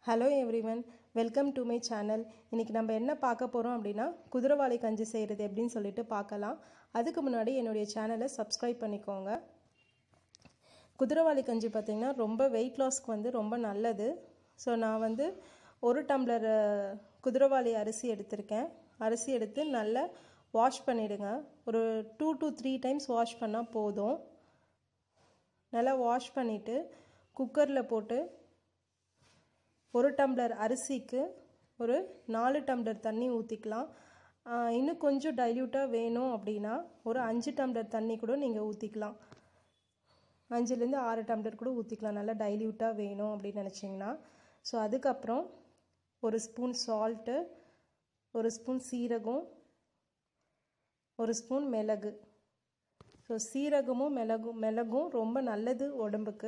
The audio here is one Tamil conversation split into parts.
hello everyone welcome to my channel இன்றைக்கி நம்ம என்ன பார்க்க போகிறோம் அப்படின்னா குதிரைவாளி கஞ்சி செய்கிறது எப்படின்னு சொல்லிட்டு பார்க்கலாம் அதுக்கு முன்னாடி என்னுடைய சேனலை சப்ஸ்கிரைப் பண்ணிக்கோங்க குதிரைவாளி கஞ்சி பார்த்திங்கன்னா ரொம்ப வெயிட் லாஸ்க்கு வந்து ரொம்ப நல்லது ஸோ நான் வந்து ஒரு டம்ளர் அஹ், குதிரைவாளி அரிசி எடுத்திருக்கேன் அரிசி எடுத்து நல்லா வாஷ் பண்ணிவிடுங்க ஒரு two to three times wash பண்ணால் போதும் நல்லா வாஷ் பண்ணிவிட்டு குக்கரில் போட்டு ஒரு டம்ளர் அரிசிக்கு ஒரு நாலு டம்ளர் தண்ணி ஊற்றிக்கலாம் இன்னும் கொஞ்சம் டைல்யூட்டாக வேணும் அப்படின்னா ஒரு அஞ்சு டம்ளர் தண்ணி கூட நீங்கள் ஊற்றிக்கலாம் அஞ்சுலேருந்து ஆறு டம்ளர் கூட ஊற்றிக்கலாம் நல்லா டைல்யூட்டாக வேணும் அப்படின்னு நினச்சிங்கன்னா ஸோ அதுக்கப்புறம் ஒரு ஸ்பூன் சால்ட்டு ஒரு ஸ்பூன் சீரகம் ஒரு ஸ்பூன் மிளகு ஸோ சீரகமும் மிளகும் மிளகும் ரொம்ப நல்லது உடம்புக்கு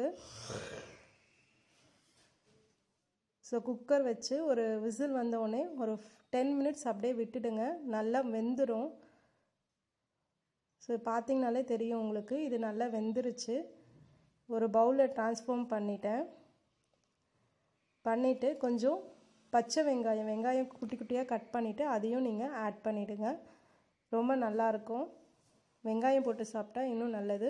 ஸோ குக்கர் வச்சு ஒரு விசில் வந்தோடனே ஒரு டென் மினிட்ஸ் அப்படியே விட்டுடுங்க நல்லா வெந்துடும் ஸோ பார்த்தீங்கனாலே தெரியும் உங்களுக்கு இது நல்லா வெந்துருச்சு ஒரு பவுலில் ட்ரான்ஸ்ஃபார்ம் பண்ணிட்டேன் பண்ணிவிட்டு கொஞ்சம் பச்சை வெங்காயம் வெங்காயம் குட்டி குட்டியாக கட் பண்ணிவிட்டு அதையும் நீங்கள் ஆட் பண்ணிவிடுங்க ரொம்ப நல்லாயிருக்கும் வெங்காயம் போட்டு சாப்பிட்டா இன்னும் நல்லது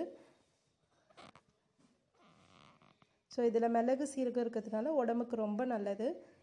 ஸோ இதில் மிளகு சீரகம் இருக்கிறதுனால உடம்புக்கு ரொம்ப நல்லது